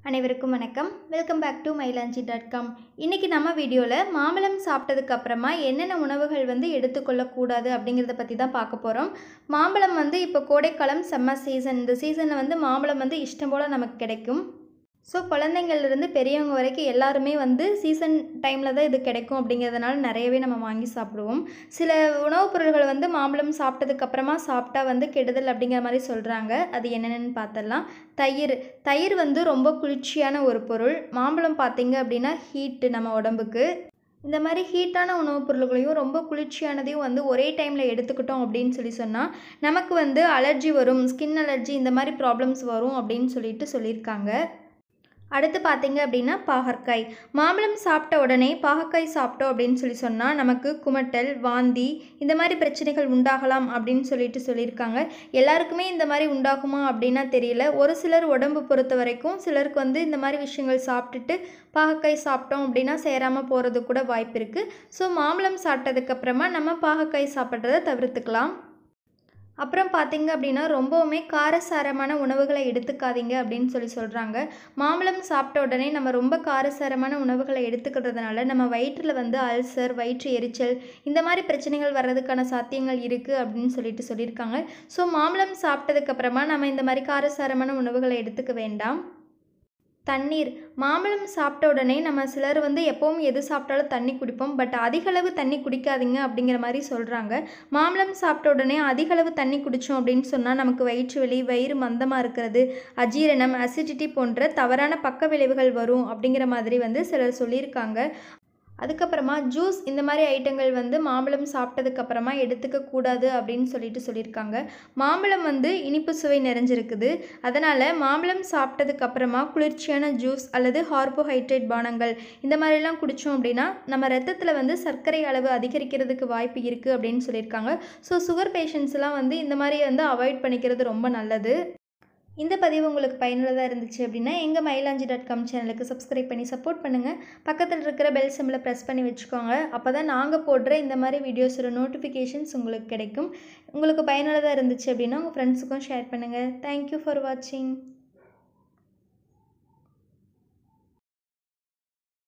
அனைவருக்கும் வணக்கம் welcome back to Mylanchi dot com இன்றைக்கி நம்ம வீடியோவில் மாம்பழம் சாப்பிட்டதுக்கு அப்புறமா என்னென்ன உணவுகள் வந்து எடுத்துக்கொள்ளக்கூடாது அப்படிங்கிறத பற்றி தான் பார்க்க போகிறோம் மாம்பழம் வந்து இப்போ கோடைக்காலம் சம்மர் சீசன் இந்த சீசனில் வந்து மாம்பழம் வந்து இஷ்டம் போல் நமக்கு கிடைக்கும் ஸோ குழந்தைங்கள்லேருந்து பெரியவங்க வரைக்கும் எல்லாருமே வந்து சீசன் டைமில் தான் இது கிடைக்கும் அப்படிங்கிறதுனால நிறையவே நம்ம வாங்கி சாப்பிடுவோம் சில உணவுப் பொருள்கள் வந்து மாம்பழம் சாப்பிட்டதுக்கு அப்புறமா சாப்பிட்டா வந்து கெடுதல் அப்படிங்கிற மாதிரி சொல்கிறாங்க அது என்னென்னு பார்த்துடலாம் தயிர் தயிர் வந்து ரொம்ப குளிர்ச்சியான ஒரு பொருள் மாம்பழம் பார்த்தீங்க அப்படின்னா ஹீட்டு நம்ம உடம்புக்கு இந்த மாதிரி ஹீட்டான உணவுப் பொருள்களையும் ரொம்ப குளிர்ச்சியானதையும் வந்து ஒரே டைமில் எடுத்துக்கிட்டோம் அப்படின்னு சொல்லி சொன்னால் நமக்கு வந்து அலர்ஜி வரும் ஸ்கின் அலர்ஜி இந்த மாதிரி ப்ராப்ளம்ஸ் வரும் அப்படின்னு சொல்லிட்டு சொல்லியிருக்காங்க அடுத்து பார்த்தீங்க அப்படின்னா பாகற்காய் மாம்பழம் சாப்பிட்ட உடனே பாகற்காய் சாப்பிட்டோம் அப்படின்னு சொல்லி சொன்னால் நமக்கு குமட்டல் வாந்தி இந்த மாதிரி பிரச்சனைகள் உண்டாகலாம் அப்படின்னு சொல்லிட்டு சொல்லியிருக்காங்க எல்லாருக்குமே இந்த மாதிரி உண்டாகுமா அப்படின்னா தெரியல ஒரு சிலர் உடம்பு பொறுத்த வரைக்கும் சிலருக்கு வந்து இந்த மாதிரி விஷயங்கள் சாப்பிட்டுட்டு பாகக்காய் சாப்பிட்டோம் அப்படின்னா சேராமல் போகிறது கூட வாய்ப்பு இருக்குது ஸோ மாம்பழம் சாப்பிட்டதுக்கப்புறமா நம்ம பாகக்காய் சாப்பிட்றத தவிர்த்துக்கலாம் அப்புறம் பார்த்தீங்க அப்படின்னா ரொம்பவுமே காரசாரமான உணவுகளை எடுத்துக்காதீங்க அப்படின்னு சொல்லி சொல்கிறாங்க மாம்பழம் சாப்பிட்ட உடனே நம்ம ரொம்ப காரசாரமான உணவுகளை எடுத்துக்கிறதுனால நம்ம வயிற்றில் வந்து அல்சர் வயிற்று எரிச்சல் இந்த மாதிரி பிரச்சனைகள் வர்றதுக்கான சாத்தியங்கள் இருக்குது அப்படின்னு சொல்லிட்டு சொல்லியிருக்காங்க ஸோ மாம்பழம் சாப்பிட்டதுக்கப்புறமா நம்ம இந்த மாதிரி காரசாரமான உணவுகளை எடுத்துக்க வேண்டாம் தண்ணீர் மாம்பழம் சாப்பிட்ட உடனே நம்ம சிலர் வந்து எப்போவும் எது சாப்பிட்டாலும் தண்ணி குடிப்போம் பட் அதிகளவு தண்ணி குடிக்காதீங்க அப்படிங்கிற மாதிரி சொல்கிறாங்க மாம்பழம் சாப்பிட்ட உடனே அதிகளவு தண்ணி குடித்தோம் அப்படின்னு சொன்னால் நமக்கு வயிற்று வலி வயிறு மந்தமாக இருக்கிறது அஜீரணம் அசிடிட்டி போன்ற தவறான பக்க விளைவுகள் வரும் அப்படிங்கிற மாதிரி வந்து சிலர் சொல்லியிருக்காங்க அதுக்கப்புறமா ஜூஸ் இந்த மாதிரி ஐட்டங்கள் வந்து மாம்பழம் சாப்பிட்டதுக்கப்புறமா எடுத்துக்க கூடாது அப்படின்னு சொல்லிட்டு சொல்லியிருக்காங்க மாம்பழம் வந்து இனிப்பு சுவை நிறைஞ்சிருக்குது அதனால் மாம்பழம் சாப்பிட்டதுக்கப்புறமா குளிர்ச்சியான ஜூஸ் அல்லது கார்போஹைட்ரேட் பானங்கள் இந்த மாதிரிலாம் குடித்தோம் அப்படின்னா நம்ம ரத்தத்தில் வந்து சர்க்கரை அளவு அதிகரிக்கிறதுக்கு வாய்ப்பு இருக்குது அப்படின்னு சொல்லியிருக்காங்க ஸோ சுகர் பேஷண்ட்ஸ்லாம் வந்து இந்த மாதிரி வந்து அவாய்ட் பண்ணிக்கிறது ரொம்ப நல்லது இந்த பதிவு உங்களுக்கு பயனுள்ளதாக இருந்துச்சு அப்படின்னா எங்கள் மயிலாஞ்சி டாட் காம் சேனலுக்கு சப்ஸ்கிரைப் பண்ணி சப்போர்ட் பண்ணுங்கள் பக்கத்தில் இருக்கிற பெல் சிம்மில் ப்ரெஸ் பண்ணி வச்சுக்கோங்க அப்போ தான் நாங்கள் போடுற இந்த மாதிரி வீடியோஸோட நோட்டிஃபிகேஷன்ஸ் உங்களுக்கு கிடைக்கும் உங்களுக்கு பயனுள்ளதாக இருந்துச்சு அப்படின்னா உங்கள் ஃப்ரெண்ட்ஸுக்கும் ஷேர் பண்ணுங்கள் தேங்க்யூ ஃபார் வாட்சிங்